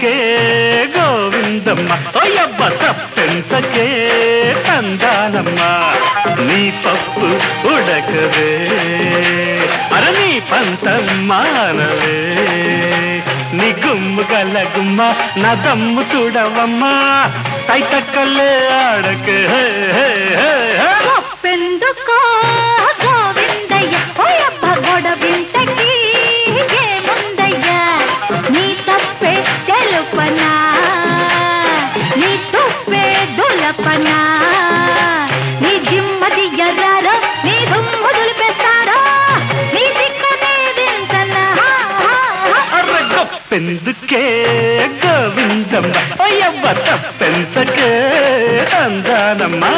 తప్పెందుకే గోవిందమ్మ ఓయబ్బ తప్పెంతకే తందానమ్మ నీ పప్పు ఉడకవే అర నీ పంతం మానవే నీ గుమ్ము గల గుమ్మ నా దమ్ము చూడవమ్మా తైతక్కలే ఆడకే హే, హే, హే, హే. గొప్పెందుకో గోవిందయ్య ఓయబ్బ గొడవింతకి ఏముందయ్యా నీ తప్పే తెలుపనా నీ తుప్పే దులపనా నీ జిమ్మది ఎర్రారో నీ దుమ్ము దులిపేస్తారో నీ దిక్కనే దించనా అర్ర గొప్పెందుకే గోవిందమ్మ అయ్యవ్వ తప్పెంతకే అందానమ్మా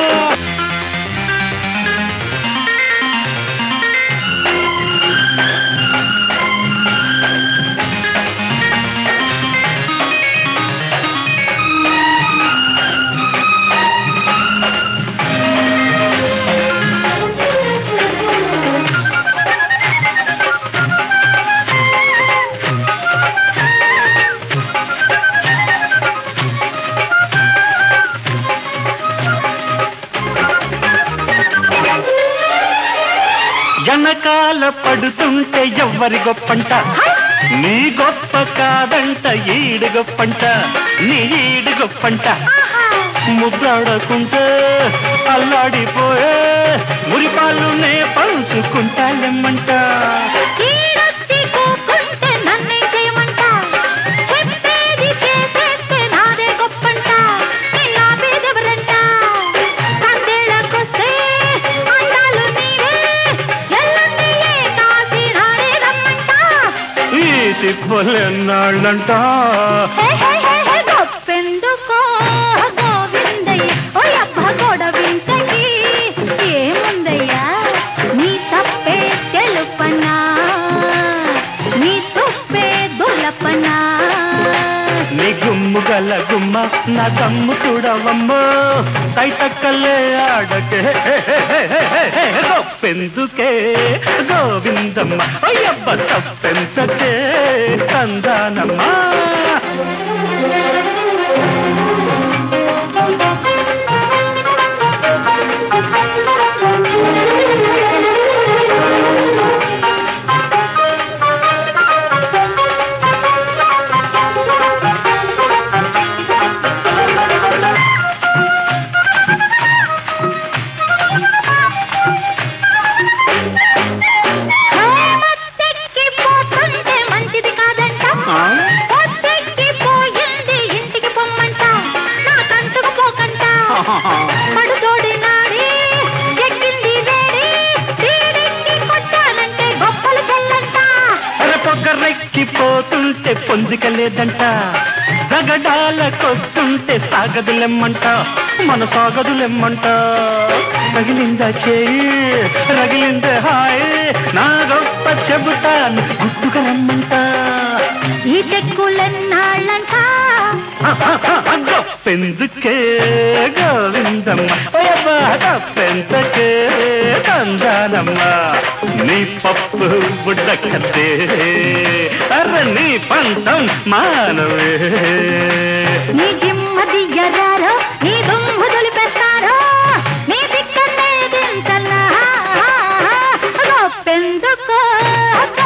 వెనకాల పడుతుంటే ఎవ్వరి గొప్పంట నీ గొప్ప కాదంట ఈడు గొప్పంట నీ ఈడు గొప్పంట ముద్దాడకుంటే అల్లాడిపోయే మురిపాలు నే పంచుకుంటాలెమ్మంట ఈడొచ్చి కూకుంటే నన్నే చేయమంట చెప్పేది చేసేస్తే నాదే గొప్పంట నిన్న పేదెవరంట కందేళ్ళకొస్తే అందాలు నీవే ఎల్లుండి ఏ కాసి రాడే రమ్మంట ఈ తిప్పలెన్నాళ్ళంట హే హే హే హే గొప్పెందుకో గోవిందయ్య ఓయబ్బ గొడవింతకి ఏముందయ్యా నీ తప్పే తెలుపనా నీ తుప్పే దులపనా నీ గుమ్ము గల గుమ్మ నా దమ్ము చూడవమ్మో తైతక్కలే ఆడకే గొప్పెందుకే గోవిందమ్మ అయ్యబ్బ తప్పెంతకే కందానమ్మా మత్తెక్కిపోతుంటే మంచిది కాదంట ఆ? పొద్దెక్కిపోయింది ఇంటికి పొమ్మంట నా కంటుకు పోకంట పడుతోడి నాడి ఎక్కింది వేడి తీరెక్కి కొట్టాలంటే గొప్పలు తెల్లంట పొగరెక్కిపోతుంటే పొందిక లేదంట జగడాలకొస్తుంటే సాగదులెమ్మంట మన సాగదులెమ్మంట రగిలిందా చేయి రగిలిందే హాయ్ నా గొప్ప చెబుతాను గుట్టుగా రమ్మంట ఈ తెక్కులెన్నాళ్ళంట గొప్పెందుకే గోవిందమ్మ ఓయబ్బా గొప్పెంతకే తందానమ్మ నీ పప్పు బుడ్డకతే అర్ర నీ పంతం మానవే నీ జిమ్మది ఎర్రారో నీ దుమ్ము దులిపేస్తారో నీ దిక్కనే దించనా గొప్పెందుకో